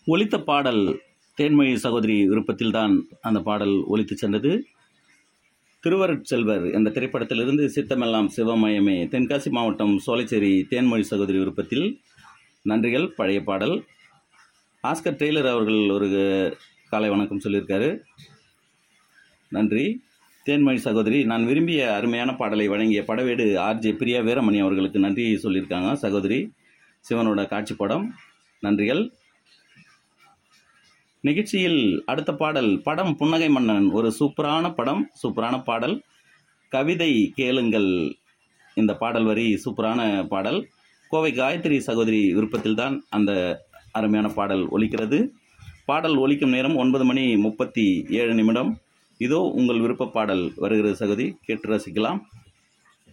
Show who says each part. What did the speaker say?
Speaker 1: ஒலித்த பாடல் தேன்மொழி சகோதரி விருப்பத்தில்தான் அந்த பாடல் ஒலித்து சென்றது திருவருட்செல்வர் என்ற திரைப்படத்திலிருந்து சித்தமெல்லாம் சிவமயமே தென்காசி மாவட்டம் சோலைச்சேரி தேன்மொழி சகோதரி விருப்பத்தில் நன்றிகள் பழைய பாடல் ஆஸ்கர் டெய்லர் அவர்கள் ஒரு காலை வணக்கம் சொல்லியிருக்காரு நன்றி தேன்மொழி சகோதரி நான் விரும்பிய அருமையான பாடலை வழங்கிய படவேடு ஆர்ஜே பிரியா வீரமணி அவர்களுக்கு நன்றி சொல்லியிருக்காங்க சகோதரி சிவனோட காட்சி படம் நன்றிகள் நிகழ்ச்சியில் அடுத்த பாடல் படம் புன்னகை மன்னன் ஒரு சூப்பரான படம் சூப்பரான பாடல் கவிதை கேளுங்கள் இந்த பாடல் வரி சூப்பரான பாடல் கோவை காயத்ரி சகோதரி விருப்பத்தில்தான் அந்த அருமையான பாடல் ஒலிக்கிறது பாடல் ஒலிக்கும் நேரம் ஒன்பது மணி முப்பத்தி ஏழு நிமிடம் இதோ உங்கள் விருப்ப பாடல் வருகிறது சகோதரி கேட்டு ரசிக்கலாம்